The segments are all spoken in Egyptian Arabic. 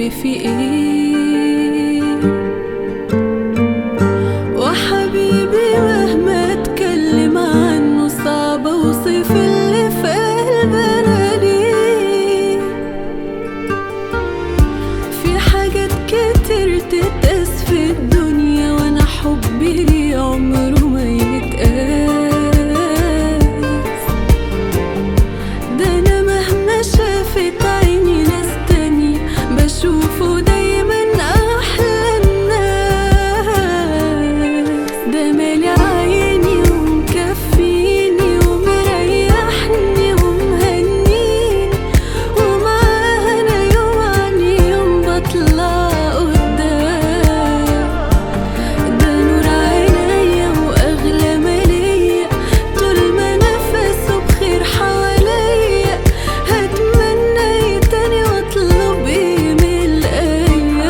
قولي في ايه وحبيبي مهما اتكلم عنه صعب اوصف اللي في قلبنا ليه في حاجات كتير تتقاس في الدنيا وانا حبي ليه عمره ما يتقاس ده انا مهما شافت عيني ناس تاني بشوفه دايما احلى الناس ده مالي عيني ومكفيني ومريحني ومهنيني ومعاه انا يوم عن يوم بطلع قدام ده نور عينيا واغلى ماليا طول ما نفسه بخير حواليا هتمنى ايه تاني واطلب ايه من الايام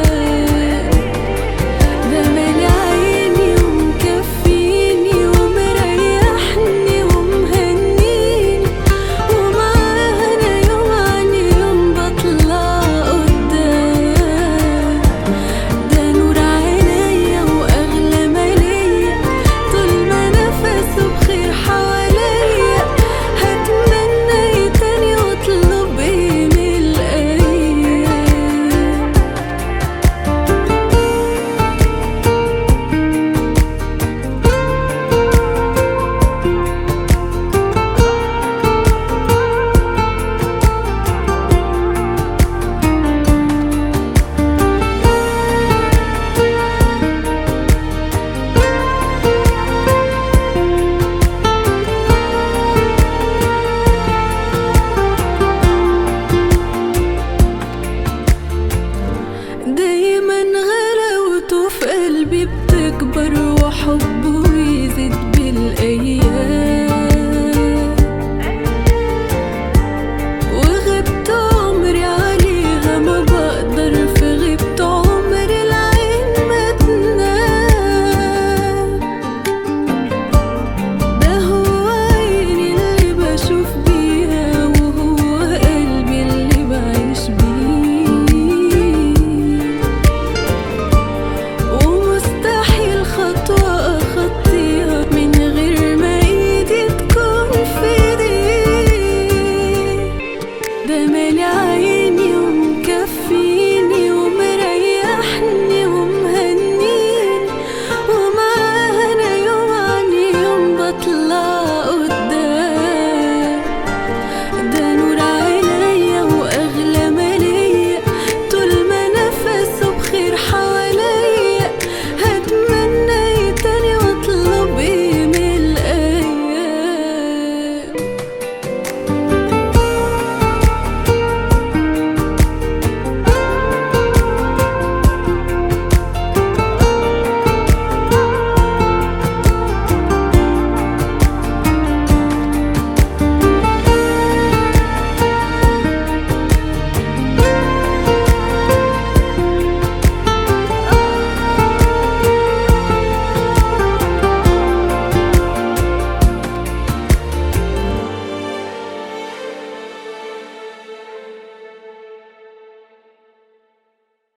ده مالي عيني ومكفيني ومريحني ومهنيني ومعاه انا يوم عن يوم بطلع قدام ده نور عينيا واغلى ماليا طول ما نفسه بخير حواليا هتمنى ايه تاني واطلب ايه من الايام دايما غلاوته في قلبي بتكبر وحبه يزيد بالايام وغبت عمري عليها ما بقدر في غيبت عمري العين ما تنام ده هو عيني اللي بشوف بيها وهو قلبي اللي بعيش بيه ومستحيل خطوة أخطيها من غير ما إيدي تكون في إيدي ده مالي عيني